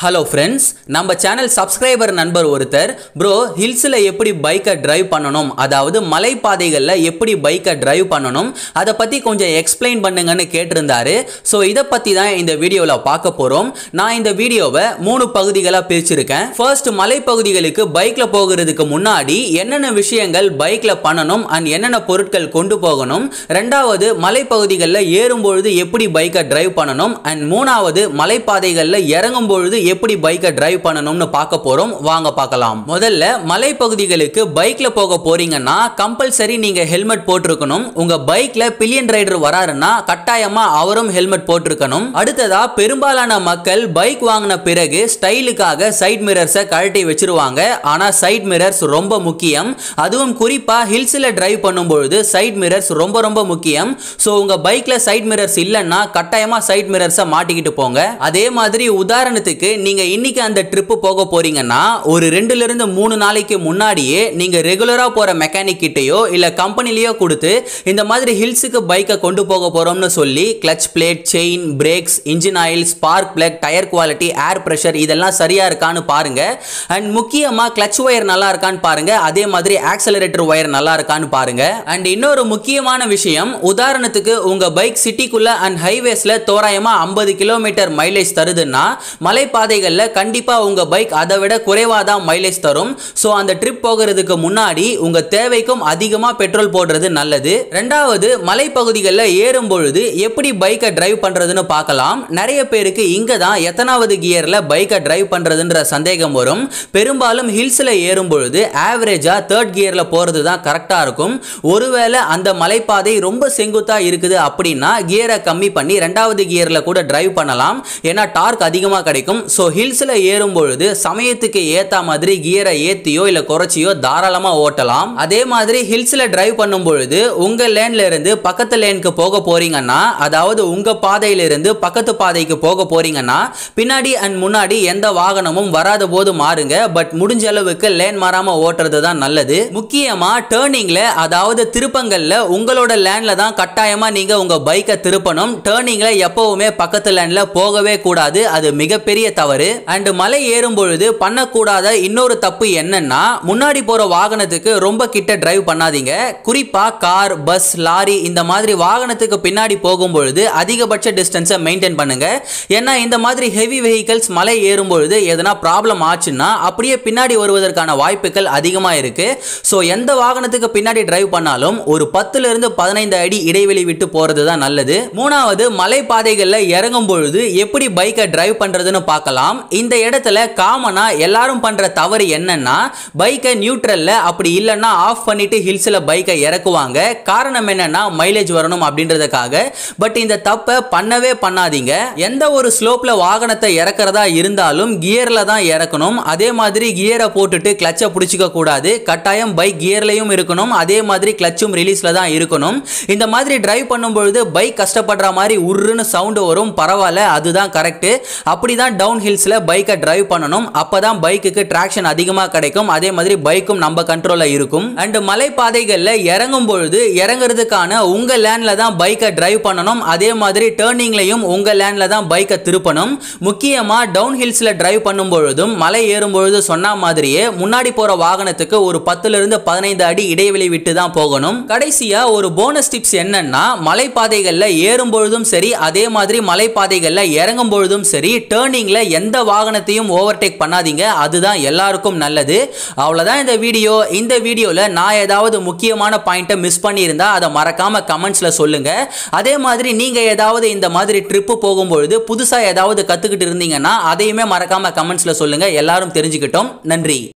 hello friends நம்ம channel subscriber நண்பர் ஒருத்தர் ப்ரோ ஹில்ஸில் எப்படி பைக்கை டிரைவ் பண்ணணும் அதாவது மலைப்பாதைகளில் எப்படி பைக்கை டிரைவ் பண்ணணும் அதை பற்றி கொஞ்சம் எக்ஸ்பிளைன் பண்ணுங்கன்னு கேட்டிருந்தாரு ஸோ இதை பற்றி தான் இந்த வீடியோவில் பார்க்க போகிறோம் நான் இந்த வீடியோவை மூணு பகுதிகளாக பிரிச்சிருக்கேன் ஃபர்ஸ்ட் மலைப்பகுதிகளுக்கு பைக்கில் போகிறதுக்கு முன்னாடி என்னென்ன விஷயங்கள் பைக்கில் பண்ணணும் அண்ட் என்னென்ன பொருட்கள் கொண்டு போகணும் ரெண்டாவது மலைப்பகுதிகளில் ஏறும்பொழுது எப்படி பைக்கை டிரைவ் பண்ணணும் அண்ட் மூணாவது மலைப்பாதைகளில் இறங்கும் பொழுது எப்படி பைக்கை டிரைவ் பண்ணணும்னு பார்க்க போறோம் வாங்க பார்க்கலாம் முதல்ல மலைப்பகுதிகளுக்கு பைக்ல போக போறீங்கன்னா கம்பல்சரி நீங்க ஹெல்மெட் போட்டிருக்கணும் உங்க பைக்ல பில்லியன் ரைடர் வராருன்னா கட்டாயமா அவரும் ஹெல்மெட் போட்டிருக்கணும் அடுத்ததா பெரும்பாலான மக்கள் பைக் வாங்கின பிறகு ஸ்டைலுக்காக சைட் மிரர்ஸை கழட்டி வச்சிருவாங்க ஆனா சைட் மிரர்ஸ் ரொம்ப முக்கியம் அதுவும் குறிப்பா ஹில்ஸ்ல டிரைவ் பண்ணும்பொழுது சைட் மிரர்ஸ் ரொம்ப ரொம்ப முக்கியம் ஸோ உங்க பைக்ல சைட் மிரர்ஸ் இல்லைன்னா கட்டாயமா சைட் மிரர்ஸை மாட்டிக்கிட்டு போங்க அதே மாதிரி உதாரணத்துக்கு நீங்க இன்னைக்கு அந்த ட்ரிப்பு போக போறீங்கன்னா ஒரு ரெண்டுல இருந்து மூணு நாளைக்கு முன்னாடியே நீங்க ரெகுலரா போற மெக்கானிக் கிட்டயோ இல்ல கம்பெனிலயோ கொடுத்து இந்த மாதிரி ஹில்ஸுக்கு பைக்கை கொண்டு போக போறோம்னு சொல்லி clutch plate chain brakes engine oil spark plug tyre quality air pressure இதெல்லாம் சரியா இருக்கான்னு பாருங்க அண்ட் முக்கியமா கிளச் ஒயர் நல்லா இருக்கான்னு பாருங்க அதே மாதிரி ஆக்சலரேட்டர் ஒயர் நல்லா இருக்கான்னு பாருங்க அண்ட் இன்னொரு முக்கியமான விஷயம் உதாரணத்துக்கு உங்க பைக் சிட்டிக்குள்ள அண்ட் ஹைவேஸ்ல தோராயமா ஐம்பது கிலோமீட்டர் மைலேஜ் தருதுன்னா மலைப்பாதைகளில் கண்டிப்பா உங்க பைக் அதை விட குறைவாக தான் மைலேஜ் தரும் ஸோ அந்த ட்ரிப் போகிறதுக்கு முன்னாடி உங்க தேவைக்கும் அதிகமாக பெட்ரோல் போடுறது நல்லது ரெண்டாவது மலைப்பகுதிகளில் ஏறும் பொழுது எப்படி பைக்கை டிரைவ் பண்றதுன்னு பார்க்கலாம் நிறைய பேருக்கு இங்க தான் எத்தனாவது கியர்ல பைக்கை டிரைவ் பண்றதுன்ற சந்தேகம் வரும் பெரும்பாலும் ஹில்ஸ்ல ஏறும் பொழுது ஆவரேஜா தேர்ட் கியர்ல போறது தான் கரெக்டா இருக்கும் ஒருவேளை அந்த மலைப்பாதை ரொம்ப செங்குத்தா இருக்குது அப்படின்னா கியரை கம்மி பண்ணி ரெண்டாவது கியர்ல கூட டிரைவ் பண்ணலாம் ஏன்னா டார்க் அதிகமாக கிடைக்கும் ஸோ ஹில்ஸ்ல ஏறும் பொழுது சமயத்துக்கு ஏத்த மாதிரி கியரை ஏத்தியோ இல்ல குறைச்சியோ தாராளமா ஓட்டலாம் அதே மாதிரி ஹில்ஸ்ல டிரைவ் பண்ணும் பொழுது உங்க லேன்ல இருந்து பக்கத்து லேனுக்கு போக போறீங்கன்னா அதாவது உங்க பாதையில இருந்து பக்கத்து பாதைக்கு போக போறீங்கன்னா பின்னாடி அண்ட் முன்னாடி எந்த வாகனமும் வராத போது மாறுங்க பட் முடிஞ்ச அளவுக்கு லேன் மாறாம ஓட்டுறது தான் நல்லது முக்கியமா டேர்னிங்ல அதாவது திருப்பங்கள்ல உங்களோட லேன்ல தான் கட்டாயமா நீங்க உங்க பைக்கை திருப்பணும் டேர்னிங்ல எப்பவுமே பக்கத்து லேன்ல போகவே கூடாது அது மிகப்பெரிய தவறு அண்ட் மலை ஏறும் பொழுது பண்ணக்கூடாத இன்னொரு தப்பு என்னன்னா முன்னாடி போற வாகனத்துக்கு ரொம்ப கிட்ட டிரைவ் பண்ணாதீங்க குறிப்பா கார் பஸ் லாரி இந்த மாதிரி வாகனத்துக்கு பின்னாடி போகும் பொழுது அதிகபட்ச டிஸ்டன்ஸை மெயின்டைன் பண்ணுங்க ஏன்னா இந்த மாதிரி ஹெவி வெஹிக்கல்ஸ் மலை ஏறும் பொழுது எதனா ப்ராப்ளம் ஆச்சுன்னா அப்படியே பின்னாடி வருவதற்கான வாய்ப்புகள் அதிகமாக இருக்கு ஸோ எந்த வாகனத்துக்கு பின்னாடி டிரைவ் பண்ணாலும் ஒரு பத்துல இருந்து பதினைந்து அடி இடைவெளி விட்டு போறது தான் நல்லது மூணாவது மலை பாதைகளில் இறங்கும் பொழுது எப்படி பைக்கை டிரைவ் பண்றதுன்னு பார்க்கலாம் இந்த இடத்துல காமனா எல்லாரும் பண்ற தவறு என்னன்னா பைக்கை நியூட்ரல்ல அப்படி இல்லைன்னா ஆஃப் பண்ணிட்டு ஹில்ஸ்ல பைக்கை இறக்குவாங்க காரணம் என்னன்னா மைலேஜ் வரணும் அப்படின்றதுக்காக பட் இந்த தப்பை பண்ணவே பண்ணாதீங்க எந்த ஒரு ஸ்லோப்ல வாகனத்தை இறக்குறதா இருந்தாலும் கியர்ல தான் இறக்கணும் அதே மாதிரி கியரை போட்டுட்டு கிளச்சை பிடிச்சிக்க கூடாது கட்டாயம் பைக் கியர்லையும் இருக்கணும் அதே மாதிரி கிளச்சும் ரிலீஸ்ல தான் இருக்கணும் இந்த மாதிரி டிரைவ் பண்ணும்பொழுது பைக் கஷ்டப்படுற மாதிரி உருன்னு சவுண்டு வரும் பரவாயில்ல அதுதான் கரெக்ட் அப்படி தான் டவுன் ஹில்ஸில் பைக்கை டிரைவ் பண்ணணும் அப்போ தான் பைக்குக்கு ட்ராக்ஷன் அதிகமாக கிடைக்கும் அதே மாதிரி பைக்கும் நம்ம கண்ட்ரோலில் இருக்கும் அண்ட் மலைப்பாதைகளில் இறங்கும் பொழுது இறங்குறதுக்கான உங்கள் லேண்டில் தான் பைக்கை டிரைவ் பண்ணணும் அதே மாதிரி டேர்னிங்லையும் உங்கள் லேண்டில் தான் பைக்கை திருப்பணும் முக்கியமாக டவுன் ஹில்ஸில் டிரைவ் பண்ணும் பொழுதும் மலை ஏறும் பொழுது சொன்ன மாதிரியே முன்னாடி போகிற வாகனத்துக்கு ஒரு பத்துலேருந்து பதினைந்து அடி இடைவெளி விட்டு தான் போகணும் கடைசியாக ஒரு போனஸ் டிப்ஸ் என்னன்னா மலைப்பாதைகளில் ஏறும் பொழுதும் சரி அதே மாதிரி மலைப்பாதைகளில் இறங்கும் பொழுதும் சரி டேர்னிங்ல எந்த வாகனத்தையும் ஓவர்டேக் பண்ணாதீங்க அதுதான் எல்லாருக்கும் நல்லது அவ்வளோதான் இந்த வீடியோ இந்த வீடியோவில் நான் ஏதாவது முக்கியமான பாயிண்ட்டை மிஸ் பண்ணியிருந்தா அதை மறக்காம கமெண்ட்ஸில் சொல்லுங்க அதே மாதிரி நீங்கள் ஏதாவது இந்த மாதிரி ட்ரிப்பு போகும்பொழுது புதுசாக ஏதாவது கற்றுக்கிட்டு இருந்தீங்கன்னா அதையுமே மறக்காம கமெண்ட்ஸில் சொல்லுங்க எல்லாரும் தெரிஞ்சுக்கிட்டோம் நன்றி